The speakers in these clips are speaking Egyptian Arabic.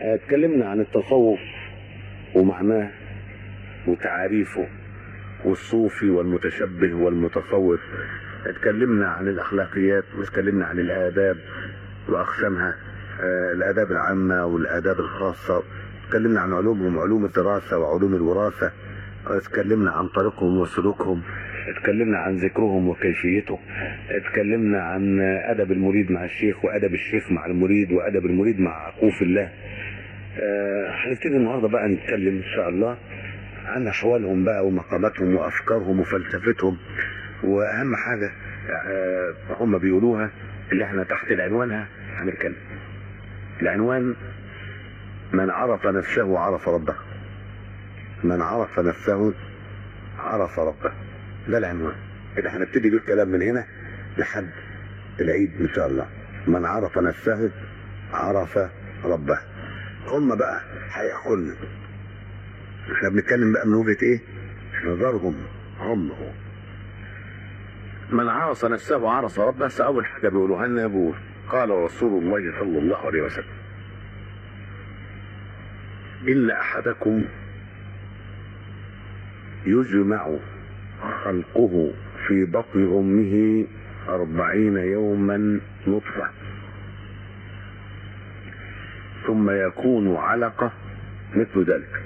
اتكلمنا عن التصوف ومعناه وتعاريفه والصوفي والمتشبه والمتصوف اتكلمنا عن الاخلاقيات واتكلمنا عن الاداب واقسامها آه، الاداب العامه والاداب الخاصه اتكلمنا عن علومهم علوم الدراسه وعلوم الوراثه اتكلمنا عن طريقهم وسلوكهم اتكلمنا عن ذكرهم وكيفيته اتكلمنا عن ادب المريد مع الشيخ وادب الشيخ مع المريد وادب المريد مع خوف الله آه، هنبتدي النهارده بقى نتكلم ان شاء الله عن احوالهم بقى ومقاماتهم وافكارهم وفلسفتهم واهم حاجه آه، هم بيقولوها اللي احنا تحت العنوانها هنتكلم العنوان من عرف نفسه عرف ربه من عرف نفسه عرف ربه ده العنوان اللي هنبتدي بيه الكلام من هنا لحد العيد ان شاء الله من عرف نفسه عرف ربه هم بقى هيحكوا لنا احنا بنتكلم بقى من وجهه ايه نظرهم هم من عرف نفسه عرف ربه اول حاجه بيقولوها لنا بيقول قال رسول الله صلى الله عليه وسلم إن أحدكم يجمع خلقه في بطن أمه أربعين يوما نطفة ثم يكون علقة مثل ذلك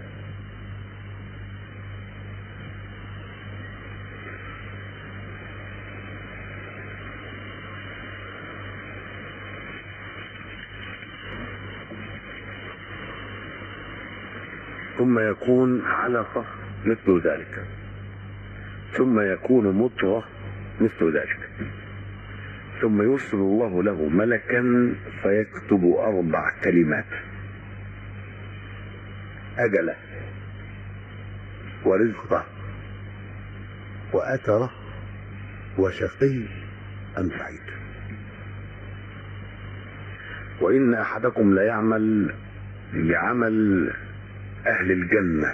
ثم يكون علقة مثل ذلك ثم يكون مضغة مثل ذلك ثم يرسل الله له ملكا فيكتب أربع كلمات أجله ورزقه وأثره وشقي أم سعيد وإن أحدكم ليعمل بعمل أهل الجنة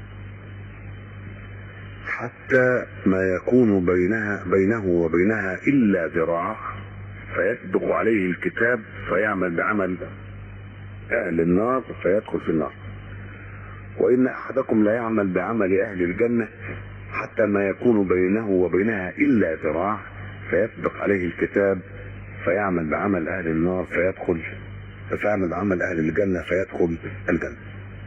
حتى ما يكون بينها بينه وبينها إلا ذراع فيسبق عليه الكتاب فيعمل بعمل أهل النار فيدخل في النار وإن أحدكم لا يعمل بعمل أهل الجنة حتى ما يكون بينه وبينها إلا ذراع فيسبق عليه الكتاب فيعمل بعمل أهل النار فيدخل فيعمل بعمل أهل الجنة فيدخل الجنة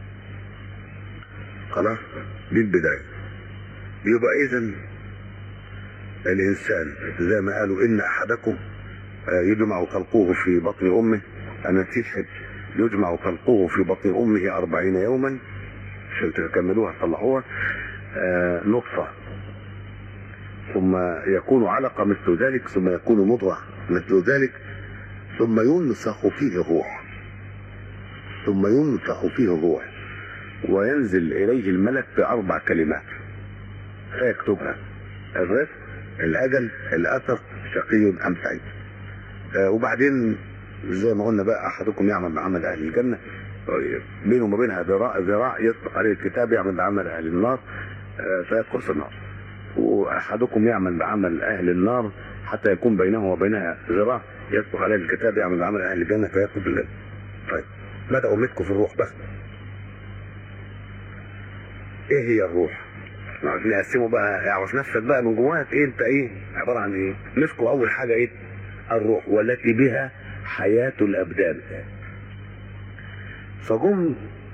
خلاص دي البداية يبقى إذا الإنسان زي ما قالوا إن أحدكم يجمع خلقه في بطن أمه أنا تشهد يجمع خلقه في بطن أمه أربعين يوما عشان تكملوها تصلحوها آه نطفة ثم يكون علقة مثل ذلك ثم يكون مضغة مثل ذلك ثم ينفخ فيه الروح ثم ينفخ فيه الروح وينزل إليه الملك بأربع كلمات فيكتبها الرزق الأجل الأثر شقي أم سعيد آه وبعدين زي ما قلنا بقى أحدكم يعمل بعمل أهل الجنة بينه وما بينها ذراع ذراع يسبق عليه الكتاب يعمل بعمل أهل النار آه فيدخل في النار وأحدكم يعمل بعمل أهل النار حتى يكون بينه وبينها ذراع يسبق عليه الكتاب يعمل بعمل أهل الجنة فيدخل في الجنة طيب بدأوا مسكوا في الروح بس ايه هي الروح نقسمه بقى اعرف نفسك بقى من جواك ايه انت ايه عباره عن ايه مسكوا اول حاجه ايه الروح والتي بها حياه الابدان فجم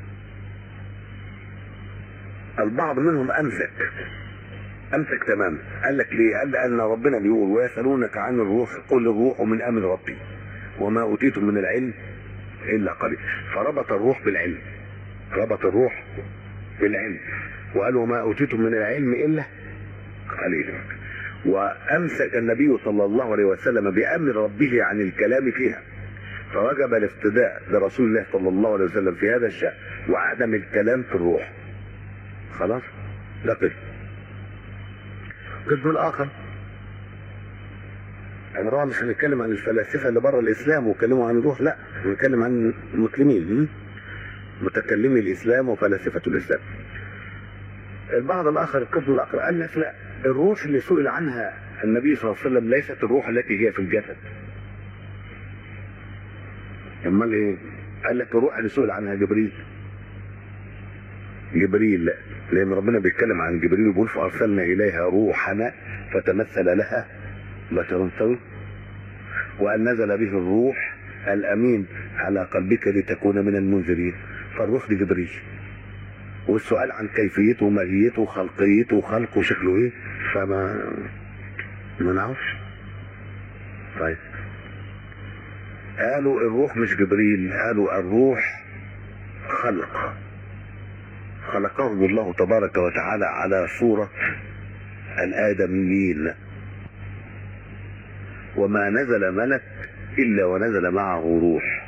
البعض منهم امسك امسك تماما قال لك ليه قال لان ربنا بيقول ويسالونك عن الروح قل الروح من امر ربي وما اوتيتم من العلم الا قليل فربط الروح بالعلم ربط الروح بالعلم وقال وما اوتيتم من العلم الا قليلا وامسك النبي صلى الله عليه وسلم بامر ربه عن الكلام فيها فوجب الافتداء برسول الله صلى الله عليه وسلم في هذا الشان وعدم الكلام في الروح خلاص ده قسم القسم الاخر انا طبعا مش هنتكلم عن الفلاسفه اللي بره الاسلام واتكلموا عن الروح لا بنتكلم عن المسلمين متكلمي الاسلام وفلاسفه الاسلام البعض الاخر القسم الاخر قال لك لا الروح اللي سئل عنها النبي صلى الله عليه وسلم ليست الروح التي هي في الجسد امال ايه قال لك الروح اللي سئل عنها جبريل جبريل لان ربنا بيتكلم عن جبريل وبيقول فارسلنا اليها روحنا فتمثل لها بشرا سوي وان نزل به الروح الامين على قلبك لتكون من المنذرين فالروح دي جبريل والسؤال عن كيفيته وماهيته وخلقيته وخلقه شكله ايه فما ما نعرفش طيب قالوا الروح مش جبريل قالوا الروح خلق خلقه الله تبارك وتعالى على صورة الآدميين وما نزل ملك إلا ونزل معه روح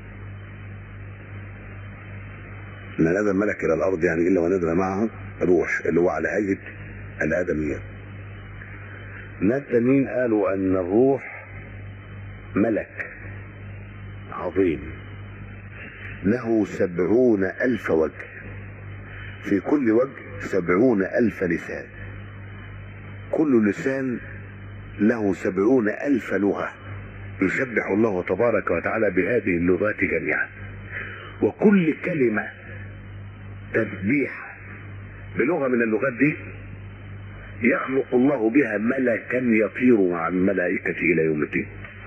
ما نزل ملك إلى الأرض يعني إلا ونزل معه روح اللي هو على هيئة الآدميين ناس تانيين قالوا أن الروح ملك عظيم له سبعون ألف وجه في كل وجه سبعون ألف لسان كل لسان له سبعون ألف لغة يسبح الله تبارك وتعالى بهذه اللغات جميعا وكل كلمة تسبيح بلغة من اللغات دي يخلق الله بها ملكا يطير مع الملائكة إلى يوم الدين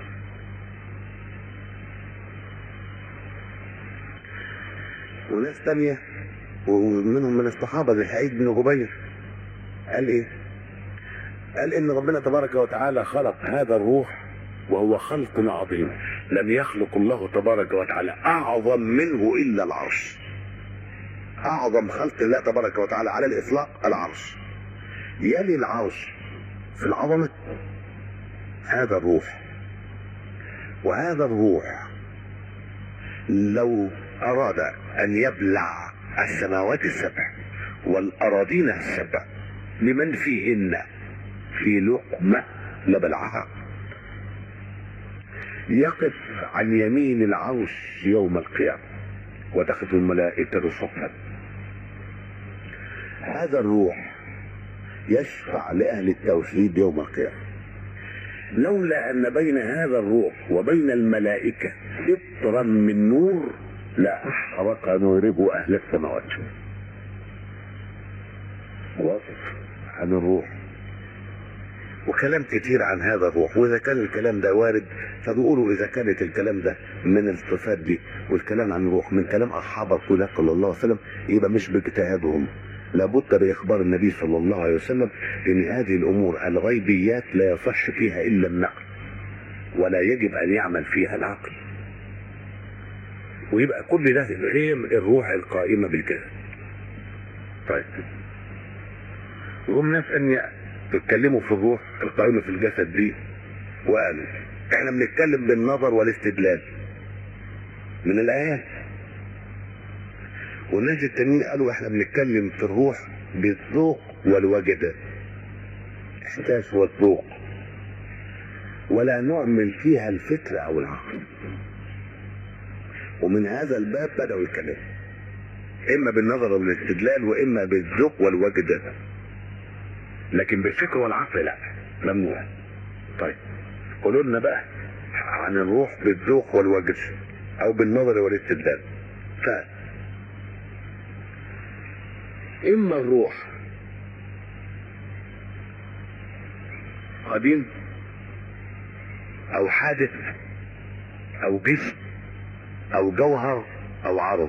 وناس تانية ومنهم من الصحابة زي سعيد بن جبير قال ايه قال ان ربنا تبارك وتعالى خلق هذا الروح وهو خلق عظيم لم يخلق الله تبارك وتعالى اعظم منه الا العرش اعظم خلق الله تبارك وتعالى على الاطلاق العرش يلي العرش في العظمة هذا الروح وهذا الروح لو أراد أن يبلع السماوات السبع والأراضين السبع لمن فيهن في لقمة لبلعها يقف عن يمين العرش يوم القيامة وتخذ الملائكة صفا هذا الروح يشفع لأهل التوحيد يوم القيامة لولا أن بين هذا الروح وبين الملائكة قطرا من نور لا أحرق نوره أهل السماوات واصف عن الروح وكلام كتير عن هذا الروح واذا كان الكلام ده وارد فبيقولوا اذا كانت الكلام ده من الصفات دي والكلام عن الروح من كلام اصحاب رسول الله صلى الله عليه وسلم يبقى مش باجتهادهم لابد باخبار النبي صلى الله عليه وسلم ان هذه الامور الغيبيات لا يصح فيها الا النقل ولا يجب ان يعمل فيها العقل ويبقى كل ده غير الروح القائمه بالجسد طيب وهم ناس ان تتكلموا في الروح القائمه في الجسد دي وقالوا احنا بنتكلم بالنظر والاستدلال من الايات والناس التانيين قالوا احنا بنتكلم في الروح بالذوق والوجد احساس والذوق ولا نعمل فيها الفكر او العقل ومن هذا الباب بدأوا الكلام اما بالنظر والاستدلال واما بالذوق والوجد لكن بالفكر والعقل لا ممنوع طيب قولوا لنا بقى عن الروح بالذوق والوجد او بالنظر والاستدلال ف اما الروح قديم او حادث او جسم او جوهر او عرض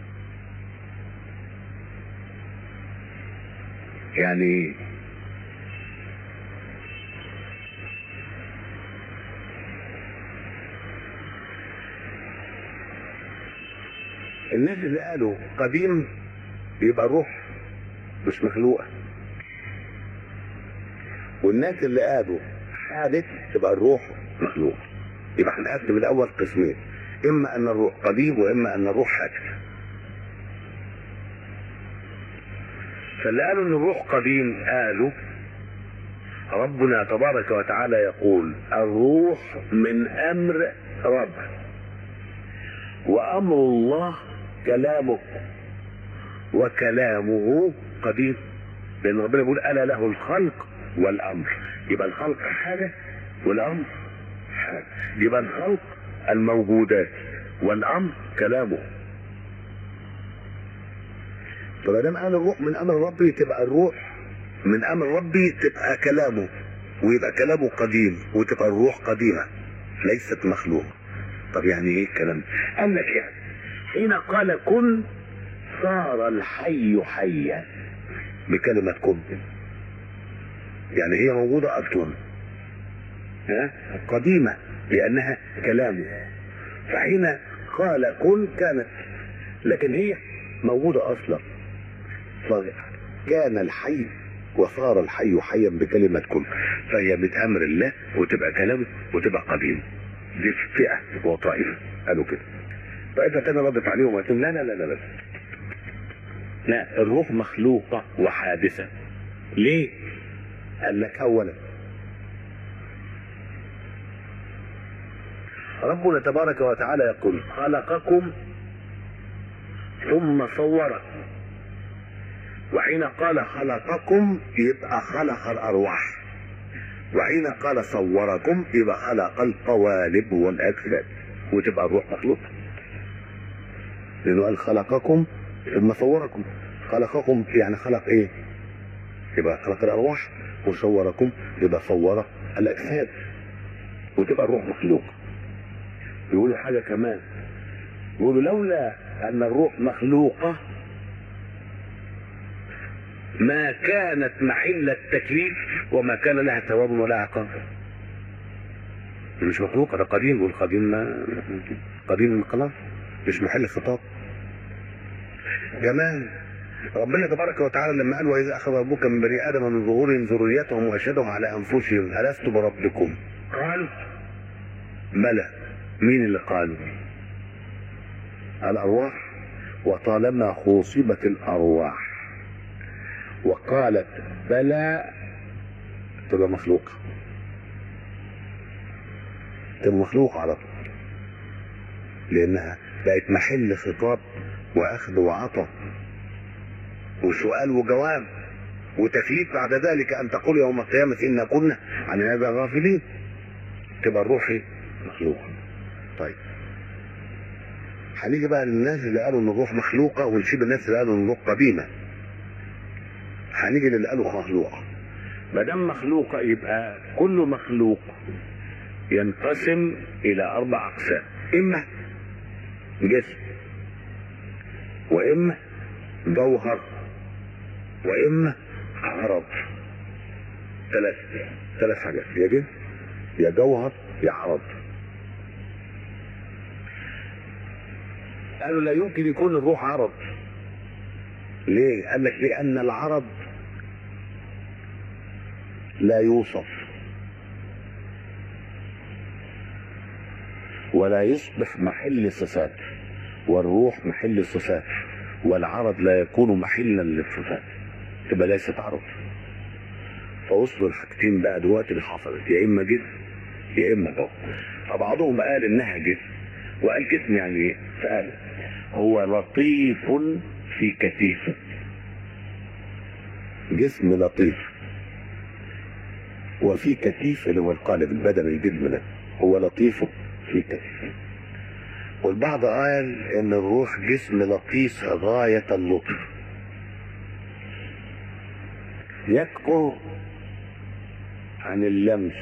يعني الناس اللي قالوا قديم يبقى الروح مش مخلوقه والناس اللي قالوا حادث تبقى الروح مخلوقه يبقى هنقسم الاول قسمين اما ان الروح قديم واما ان الروح حادث فاللي قالوا ان الروح قديم قالوا ربنا تبارك وتعالى يقول الروح من امر رب وامر الله كلامه وكلامه قديم لان ربنا بيقول الا له الخلق والامر يبقى الخلق حاجه والامر حاجه يبقى الخلق الموجودات والامر كلامه فما دام قال الروح من امر ربي تبقى الروح من امر ربي تبقى كلامه ويبقى كلامه قديم وتبقى الروح قديمه ليست مخلوق طب يعني ايه الكلام ده؟ قال لك يعني حين قال كن صار الحي حيا بكلمه كن يعني هي موجوده اصلا ها قديمه لانها كلامه فحين قال كن كانت لكن هي موجوده اصلا فكان الحي وصار الحي حيا بكلمة كن فهي من أمر الله وتبقى كلامه وتبقى قديم دي فئة وطائفة قالوا كده طائفة تانية ردت عليهم وقالت لهم لا لا لا لا لا لا الروح مخلوقة وحادثة ليه؟ قال لك أولا ربنا تبارك وتعالى يقول خلقكم ثم صوركم وحين قال خلقكم يبقى خلق الأرواح وحين قال صوركم يبقى خلق القوالب والأجساد وتبقى الروح مخلوقة لأنه قال خلقكم ثم صوركم خلقكم يعني خلق إيه؟ يبقى خلق الأرواح وصوركم يبقى صور الأجساد وتبقى الروح مخلوقة يقولوا حاجة كمان يقولوا لولا أن الروح مخلوقة ما كانت محل التكليف وما كان لها ثواب ولا عقاب مش مخلوقة ده قديم والقديم ما قديم خلاص مش محل خطاب كمان ربنا تبارك وتعالى لما قال واذا اخذ ربك من بني ادم من ظهورهم ذريتهم واشهدهم على انفسهم الست بربكم قالوا بلى مين اللي قالوا الارواح وطالما خوصبت الارواح وقالت بلى تبقى مخلوقة تبقى مخلوقة على طول لأنها بقت محل خطاب وأخذ وعطاء وسؤال وجواب وتكليف بعد ذلك أن تقول يوم القيامة إنا كنا عن هذا غافلين تبقى الروح مخلوقة طيب هنيجي بقى للناس اللي قالوا ان الروح مخلوقة ونسيب الناس اللي قالوا ان الروح قديمة هنيجي للي قالوا مخلوقة ما دام مخلوقة يبقى كل مخلوق ينقسم إلى أربع أقسام إما جسم وإما جوهر وإما عرض ثلاث ثلاث حاجات يا جسم يا جوهر يا عرض قالوا لا يمكن يكون الروح عرض ليه؟ قال لك لأن العرض لا يوصف ولا يصبح محل صفات والروح محل الصفات والعرض لا يكون محلا للصفات تبقى ليست عرض فوصلوا الحاجتين بقى دلوقتي اللي حصلت يا اما جسم يا اما جوهر فبعضهم قال انها جسم وقال جسم يعني ايه؟ فقال هو لطيف في كثيف جسم لطيف وفي كثيف اللي هو القالب البدن الجسم ده هو لطيف في كثيف والبعض قال ان الروح جسم لطيف غاية اللطف يكفر عن اللمس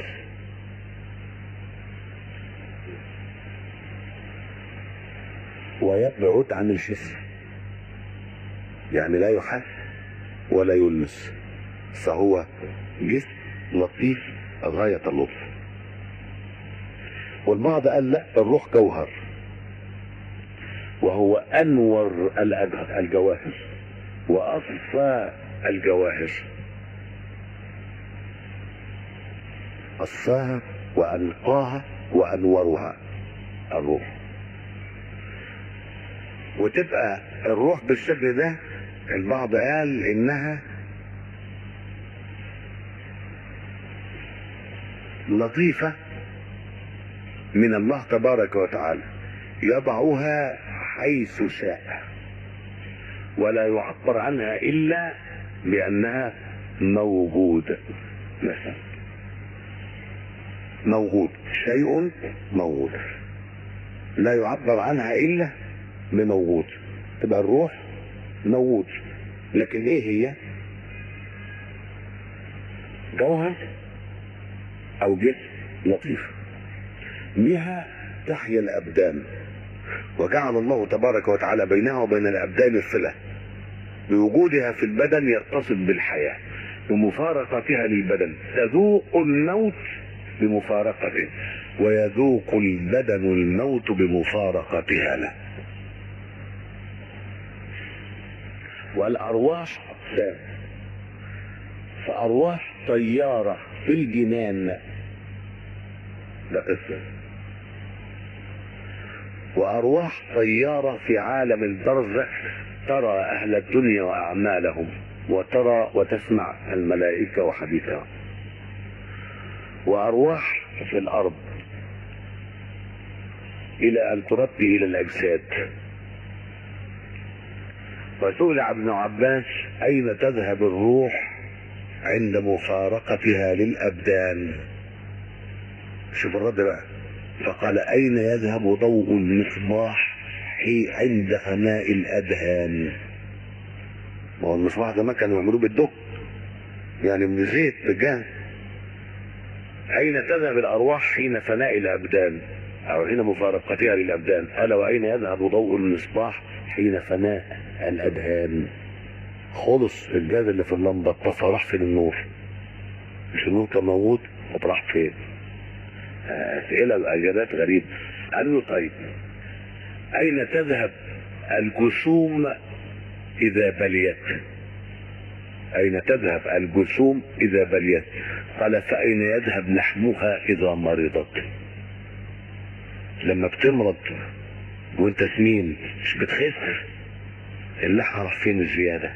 ويبعد عن الجسم يعني لا يحس ولا يلمس فهو جسم لطيف غاية اللطف والبعض قال لا الروح جوهر وهو أنور الأج- الجواهر وأصفى الجواهر أصفاها وأنقاها وأنورها الروح وتبقى الروح بالشكل ده البعض قال إنها لطيفة من الله تبارك وتعالى يضعها حيث شاء ولا يعبر عنها إلا بأنها موجودة مثلا موجود شيء موجود لا يعبر عنها الا بموجود تبقى الروح موجود لكن ايه هي جوهر او جسم لطيف بها تحيا الابدان وجعل الله تبارك وتعالى بينها وبين الابدان الصله بوجودها في البدن يتصل بالحياه بمفارقتها للبدن تذوق الموت بمفارقته ويذوق البدن الموت بمفارقتها له والارواح اقسام فارواح طياره في الجنان ده قصه وارواح طياره في عالم البرزخ ترى اهل الدنيا واعمالهم وترى وتسمع الملائكه وحديثهم وارواح في الارض الى ان تربي الى الاجساد وسئل ابن عباس اين تذهب الروح عند مفارقتها للابدان شوف الرد بقى فقال اين يذهب ضوء المصباح حي عند فناء الاذهان ما هو المصباح زمان كانوا يعملوه بالدق يعني من زيت بالجهل أين تذهب الأرواح حين فناء الأبدان أو حين مفارقتها للأبدان ألا وأين يذهب ضوء المصباح حين فناء الأذهان خلص الجاز اللي في اللمبة طفى راح فين النور مش النور كان موجود طب راح فين أسئلة بأجابات غريبة قال له طيب أين تذهب الجسوم إذا بليت أين تذهب الجسوم إذا بليت قال فأين يذهب لحمها إذا مرضت لما بتمرض وانت سمين مش بتخس اللحم راح فين الزيادة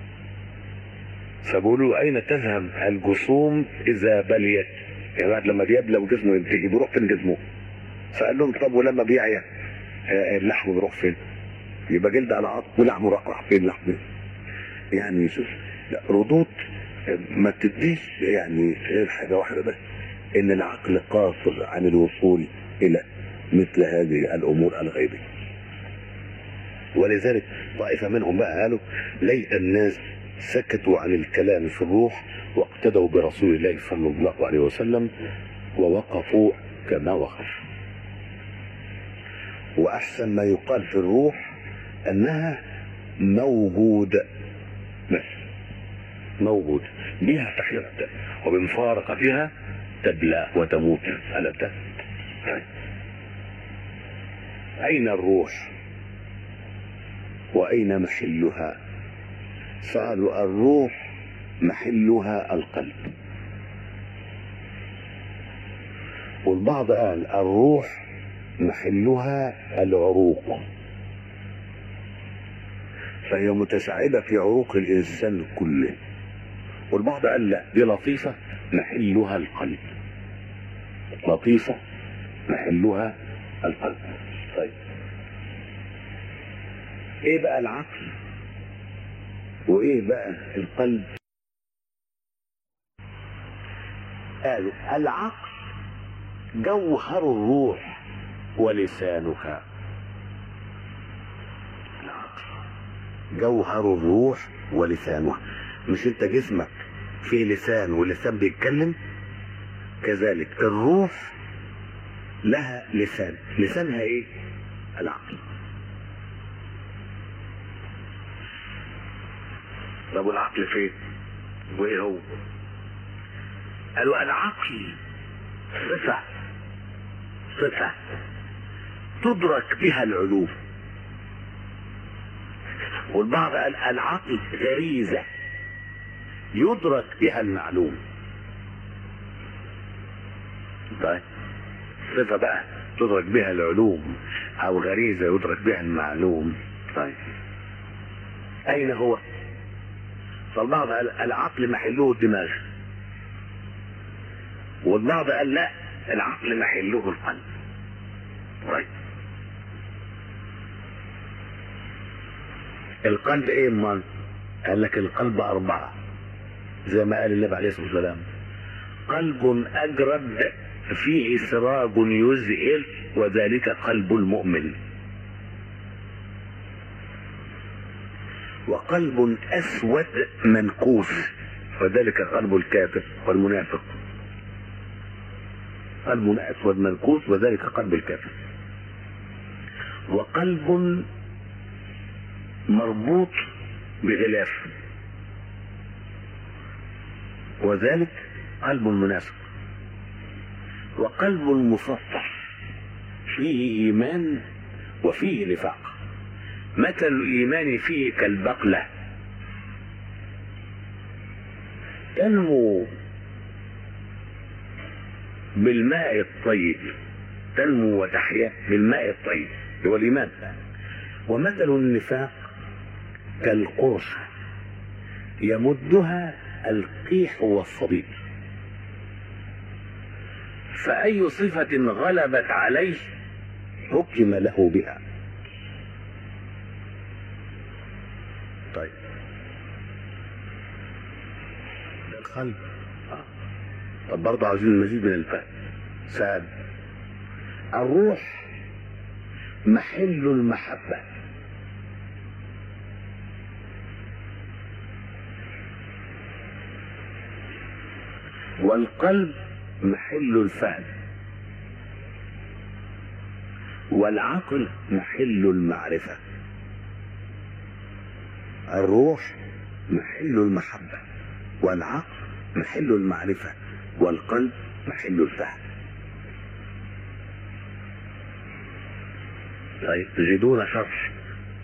فبقولوا أين تذهب الجسوم إذا بليت يعني بعد لما بيبلى وجسمه ينتهي بيروح فين جسمه فقال لهم طب ولما بيعيا اللحم بيروح فين يبقى جلد على عظم ولحمه راح فين لحمه يعني شوف لا ردود ما تديش يعني غير حاجه واحده بس ان العقل قاصر عن الوصول الى مثل هذه الامور الغيبيه ولذلك طائفه منهم بقى قالوا ليت الناس سكتوا عن الكلام في الروح واقتدوا برسول الله صلى الله عليه وسلم ووقفوا كما وقف واحسن ما يقال في الروح انها موجود بس موجود بها تحيا وبمفارقتها تبلى وتموت ألم أين الروح وأين محلها قالوا الروح محلها القلب والبعض قال الروح محلها العروق فهي متشعبة في عروق الإنسان كله والبعض قال لا دي لطيفة محلها القلب لطيفة محلها القلب طيب ايه بقى العقل وايه بقى القلب قالوا العقل جوهر الروح ولسانك العقل جوهر الروح ولسانها مش انت جسمك فيه لسان واللسان بيتكلم كذلك الروح لها لسان لسانها ايه العقل طب والعقل فين وايه هو قالوا العقل صفة صفة تدرك بها العلوم والبعض قال العقل غريزة يدرك بها المعلوم طيب صفة بقى تدرك بها العلوم أو غريزة يدرك بها المعلوم طيب أين هو؟ فالبعض قال العقل محله الدماغ والبعض قال لا العقل محله القلب طيب القلب ايه امال قال لك القلب اربعه زي ما قال النبي عليه الصلاه والسلام قلب اجرد فيه سراج يزهر وذلك قلب المؤمن وقلب أسود منكوس وذلك قلب الكافر والمنافق قلب أسود منكوس وذلك قلب الكافر وقلب مربوط بغلاف وذلك قلب المنافق وقلب المسطح فيه إيمان وفيه نفاق مثل الإيمان فيه كالبقلة تنمو بالماء الطيب تنمو وتحيا بالماء الطيب هو الإيمان ومثل النفاق كالقرصة يمدها القيح والصديد فأي صفة غلبت عليه حكم له بها طيب القلب طب برضه عاوزين المزيد من الفهم سعد الروح محل المحبة والقلب محل الفهم والعقل محل المعرفة الروح محل المحبة والعقل محل المعرفة والقلب محل الفهم طيب تجدون شرح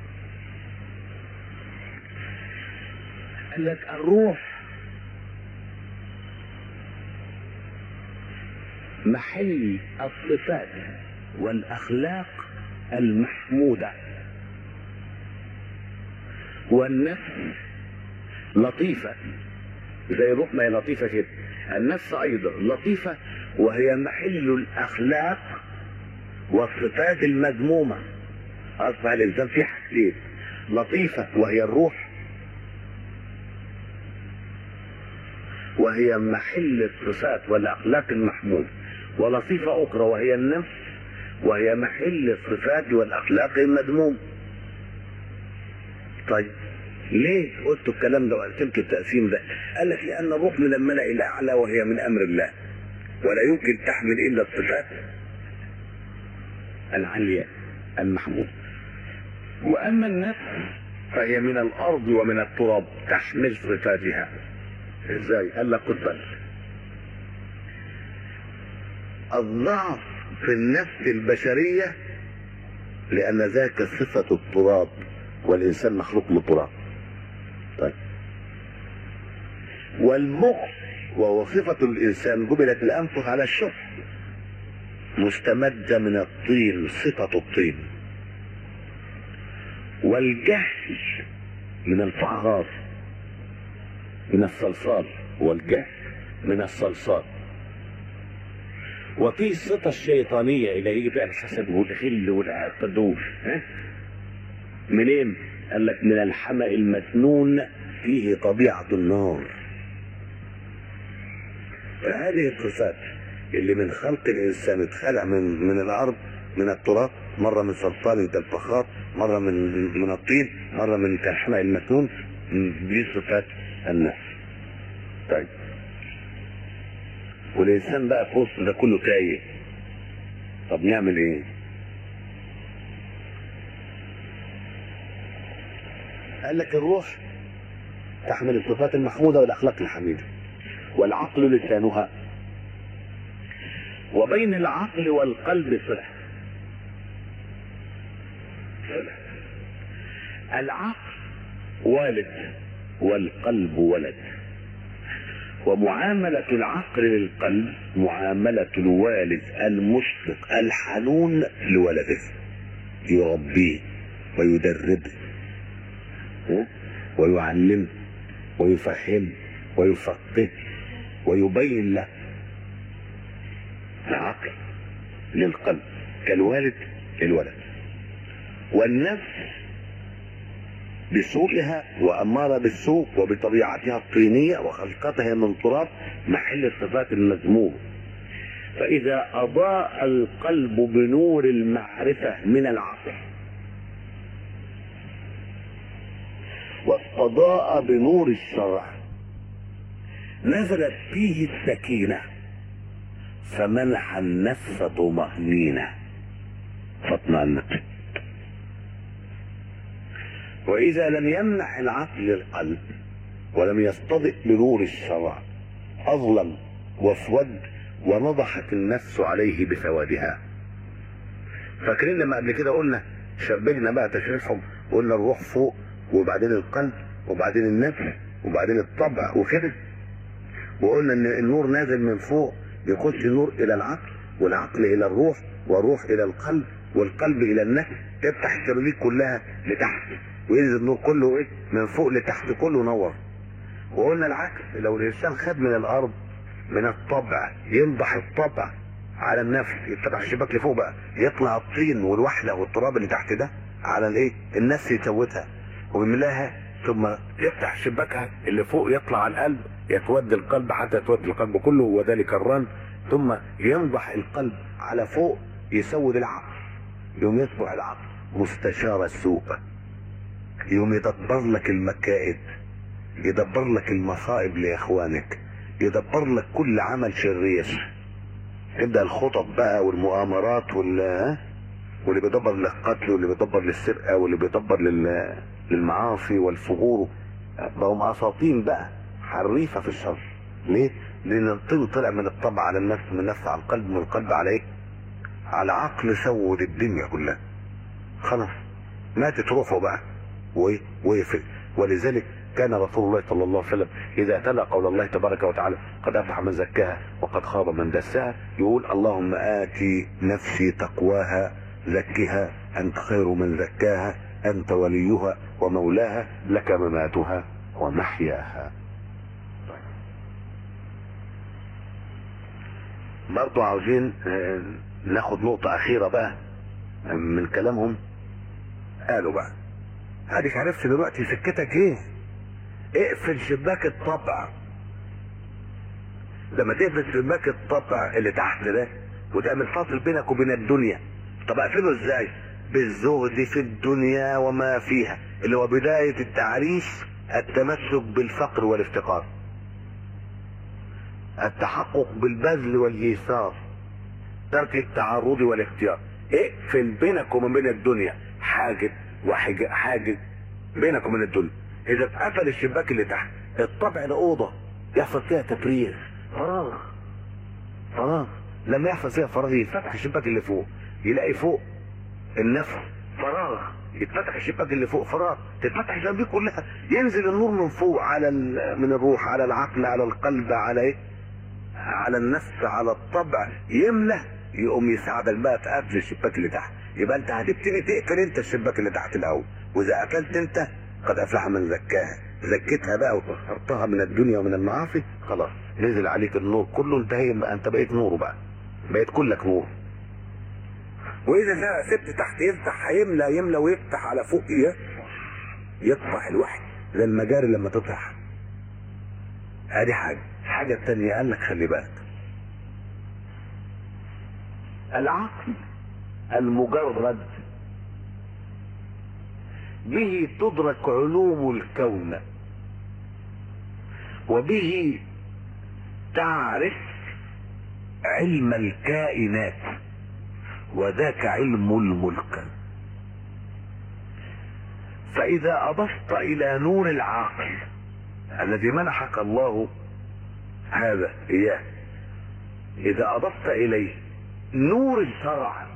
قال لك الروح محل الصفات والأخلاق المحمودة والنفس لطيفة زي الروح ما هي لطيفة كده النفس أيضا لطيفة وهي محل الأخلاق والصفات المذمومة أصبح الإنسان فيه حاجتين لطيفة وهي الروح وهي محل الصفات والأخلاق المحمودة ولطيفة أخرى وهي النفس وهي محل الصفات والأخلاق المذمومة طيب ليه قلت الكلام ده وقسمت التقسيم ده؟ قال لك لأن الروح من الملأ الأعلى وهي من أمر الله ولا يمكن تحمل إلا الصفات العالية المحمود وأما النفس فهي من الأرض ومن التراب تحمل صفاتها ازاي؟ قال لك خد بالك الضعف في النفس البشرية لأن ذاك صفة التراب والإنسان مخلوق من التراب طيب والمخ وهو صفة الإنسان جبلت الأنفس على الشح مستمدة من الطين صفة الطين والجهل من الفعغار من الصلصال والجهل من الصلصال وفي الصفة الشيطانية اللي يجي بقى الحسد والغل والعقد ها منين؟ قال لك من الحمأ المسنون فيه طبيعة النار فهذه الصفات اللي من خلق الإنسان اتخلق من من الأرض من التراب مرة من صلصال كالفخار مرة من من الطين مرة من كالحمأ المسنون دي صفات النفس طيب والإنسان بقى في وسط ده كله تايه طب نعمل إيه؟ قال لك الروح تحمل الصفات المحمودة والأخلاق الحميدة والعقل لسانها وبين العقل والقلب صلة صلة العقل والد والقلب ولد ومعاملة العقل للقلب معاملة الوالد المشفق الحنون لولده يربيه ويدربه ويعلمه ويفهمه ويفقهه ويبين له العقل للقلب كالوالد للولد والنفس بسوءها وأمارة بالسوء وبطبيعتها الطينية وخلقتها من تراب محل الصفات المذمومة فإذا أضاء القلب بنور المعرفة من العقل واستضاء بنور الشرع نزلت فيه السكينة فمنح النفس طمأنينة فاطمأنت وإذا لم يمنح العقل القلب ولم يستضئ بنور الشرع أظلم واسود ونضحت النفس عليه بسوادها فاكرين لما قبل كده قلنا شبهنا بقى تشريحهم قلنا الروح فوق وبعدين القلب وبعدين النفس وبعدين الطبع وكده وقلنا ان النور نازل من فوق يخش نور الى العقل والعقل الى الروح والروح الى القلب والقلب الى النفس تفتح الشبابيك كلها لتحت وينزل النور كله ايه من فوق لتحت كله نور وقلنا العكس لو الانسان خد من الارض من الطبع ينضح الطبع على النفس يفتح الشباك لفوق بقى يطلع الطين والوحله والتراب اللي تحت ده على الايه النفس يسوتها ويملاها ثم يفتح شباكها اللي فوق يطلع على القلب يتودي القلب حتى يتودي القلب كله وذلك الرن ثم ينضح القلب على فوق يسود العقل يوم يصبح العقل مستشار السوء يوم يدبر لك المكائد يدبر لك المصائب لاخوانك يدبر لك كل عمل شرير تبدا الخطط بقى والمؤامرات وال واللي بيدبر للقتل واللي بيدبر للسرقه واللي بيدبر لل... للمعاصي والفجور بقوا اساطين بقى حريفه في الشر ليه؟ لان الطين طلع من الطبع على النفس من النفس على القلب من القلب على ايه؟ على عقل سود الدنيا كلها خلاص ماتت روحه بقى وايه؟ ويفق ولذلك كان رسول الله صلى الله عليه وسلم اذا تلا قول الله تبارك وتعالى قد افلح من زكاها وقد خاب من دساها يقول اللهم اتي نفسي تقواها زكها انت خير من زكاها انت وليها ومولاها لك مماتها ومحياها برضو عاوزين آه، ناخد نقطة أخيرة بقى من كلامهم قالوا بقى اديك عرفت دلوقتي سكتك ايه اقفل شباك الطبع لما تقفل شباك الطبع اللي تحت ده وتعمل فاصل بينك وبين الدنيا طب اقفله ازاي بالزهد في الدنيا وما فيها اللي هو بداية التعريف التمسك بالفقر والافتقار التحقق بالبذل والإيثار ترك التعرض والاختيار اقفل بينك وما بين الدنيا حاجب وحاجب حاجب بينك وبين الدنيا اذا اتقفل الشباك اللي تحت الطبع الاوضه يحصل فيها تفريغ فراغ فراغ لما يحصل فيها فراغ يفتح الشباك اللي فوق يلاقي فوق النفس فراغ يتفتح الشباك اللي فوق فراغ تتفتح الشبابيك كلها ينزل النور من فوق على ال- من الروح على العقل على القلب على ايه على النفس على الطبع يملى يقوم يساعدك بقى في قفل الشباك اللي تحت يبقى انت هتبتدي تقفل انت الشباك اللي تحت الاول واذا قفلت انت قد افلح من زكاها زكيتها بقى وطهرتها من الدنيا ومن المعاصي خلاص نزل عليك النور كله انتهي بقى انت بقيت نور بقى بقيت كلك نور واذا ده سبت تحت يفتح هيملى يملى ويفتح على فوق ايه يطفح الوحي زي المجاري لما تطرح ادي حاجه الحاجه الثانيه قال لك خلي بالك العقل المجرد به تدرك علوم الكون وبه تعرف علم الكائنات وذاك علم الملك فإذا أضفت إلى نور العقل الذي منحك الله هذا إياه إذا أضفت إليه نور الشرع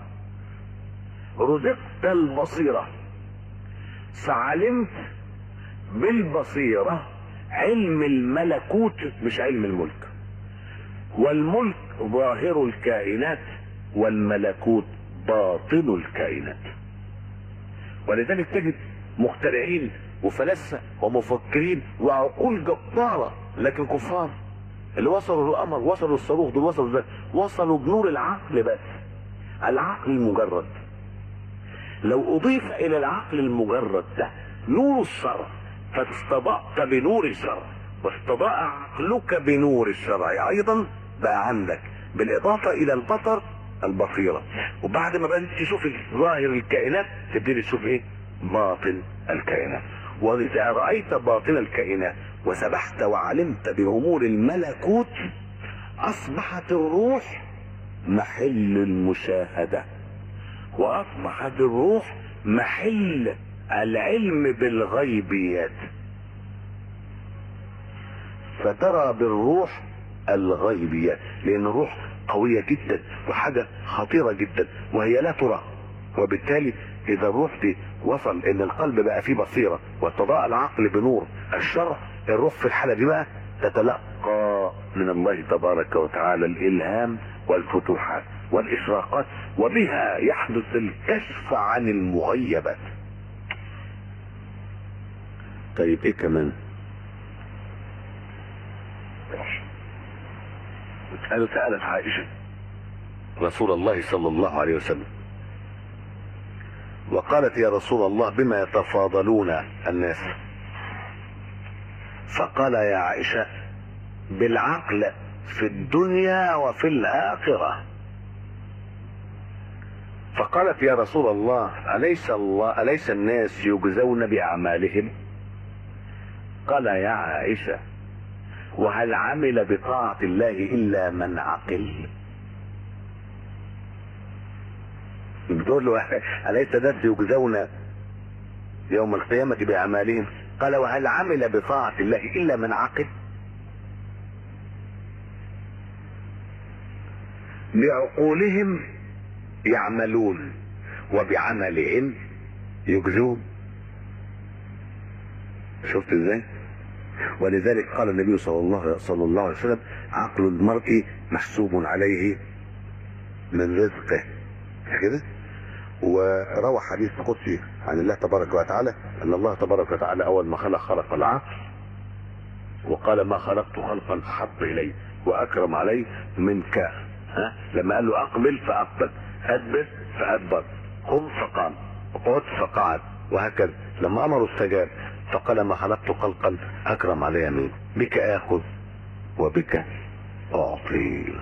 رزقت البصيرة فعلمت بالبصيرة علم الملكوت مش علم الملك والملك ظاهر الكائنات والملكوت باطن الكائنات ولذلك تجد مخترعين وفلاسفه ومفكرين وعقول جباره لكن كفار اللي وصلوا للقمر وصلوا الصاروخ دول وصلوا ازاي؟ وصلوا بنور العقل بس العقل المجرد لو اضيف الى العقل المجرد ده نور الشرع فاستضأت بنور الشرع واستضاء عقلك بنور الشرع ايضا بقى عندك بالاضافه الى البصر البصيره وبعد ما بقى تشوف ظاهر الكائنات تبتدي تشوف ايه باطن الكائنات واذا رايت باطن الكائنات وسبحت وعلمت بامور الملكوت اصبحت الروح محل المشاهده واصبحت الروح محل العلم بالغيبيات فترى بالروح الغيبيات لان الروح قوية جدا وحاجة خطيرة جدا وهي لا ترى وبالتالي اذا الروح دي وصل ان القلب بقى فيه بصيرة وتضاء العقل بنور الشرع الروح في الحالة دي بقى تتلقى من الله تبارك وتعالى الالهام والفتوحات والاشراقات وبها يحدث الكشف عن المغيبات طيب ايه كمان قالوا سألت عائشة رسول الله صلى الله عليه وسلم وقالت يا رسول الله بما يتفاضلون الناس فقال يا عائشة بالعقل في الدنيا وفي الآخرة فقالت يا رسول الله أليس الله أليس الناس يجزون بأعمالهم قال يا عائشة وهل عمل بطاعة الله إلا من عقل بتقول له أليس الناس يجزون يوم القيامة بأعمالهم قال وهل عمل بطاعة الله إلا من عقل بعقولهم يعملون وبعملهم يجزون شفت ازاي ولذلك قال النبي صلى الله صلى الله عليه وسلم عقل المرء محسوب عليه من رزقه كده وروى حديث قدسي عن الله تبارك وتعالى ان الله تبارك وتعالى اول ما خلق خلق العقل وقال ما خلقت خلقا احب الي واكرم علي منك ها لما قال له اقبل فاقبل ادبر فادبر قم فقام اقعد فقعد وهكذا لما امره استجاب فقال ما خلقت خلقا اكرم علي منك بك اخذ وبك اعطي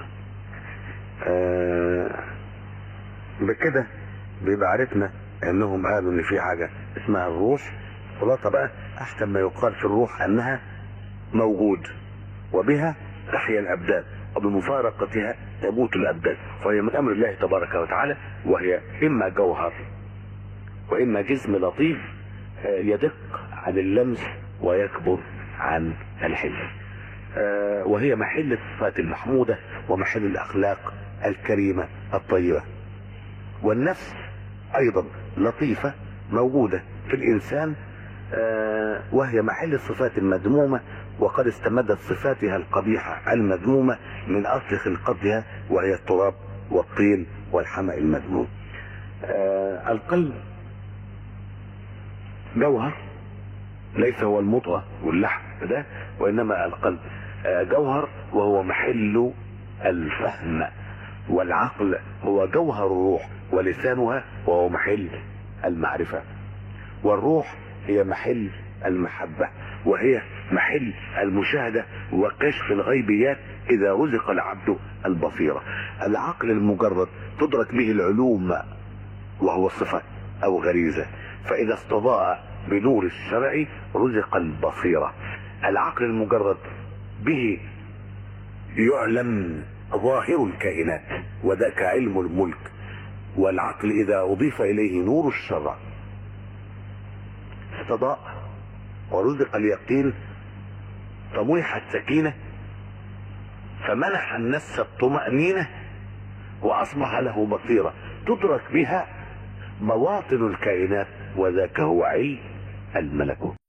آه بكده بيبقى عرفنا انهم قالوا ان في حاجه اسمها الروح خلاصه بقى احسن ما يقال في الروح انها موجود وبها تحيا الابدان وبمفارقتها تموت الابدان فهي من امر الله تبارك وتعالى وهي اما جوهر واما جسم لطيف يدق عن اللمس ويكبر عن الحلم وهي محل الصفات المحموده ومحل الاخلاق الكريمه الطيبه والنفس ايضا لطيفة موجودة في الانسان وهي محل الصفات المذمومة وقد استمدت صفاتها القبيحة المذمومة من اصل خلقتها وهي التراب والطين والحمأ المذموم القلب جوهر ليس هو المضغة واللحم ده وانما القلب جوهر وهو محل الفهم والعقل هو جوهر الروح ولسانها وهو محل المعرفة والروح هي محل المحبة وهي محل المشاهدة وكشف الغيبيات إذا رزق العبد البصيرة العقل المجرد تدرك به العلوم وهو صفة أو غريزة فإذا استضاء بنور الشرع رزق البصيرة العقل المجرد به يعلم ظاهر الكائنات وذاك علم الملك والعقل اذا اضيف اليه نور الشرع استضاء ورزق اليقين فمنح السكينة فمنح النفس الطمأنينة وأصبح له بصيرة تدرك بها مواطن الكائنات وذاك هو علم الملكوت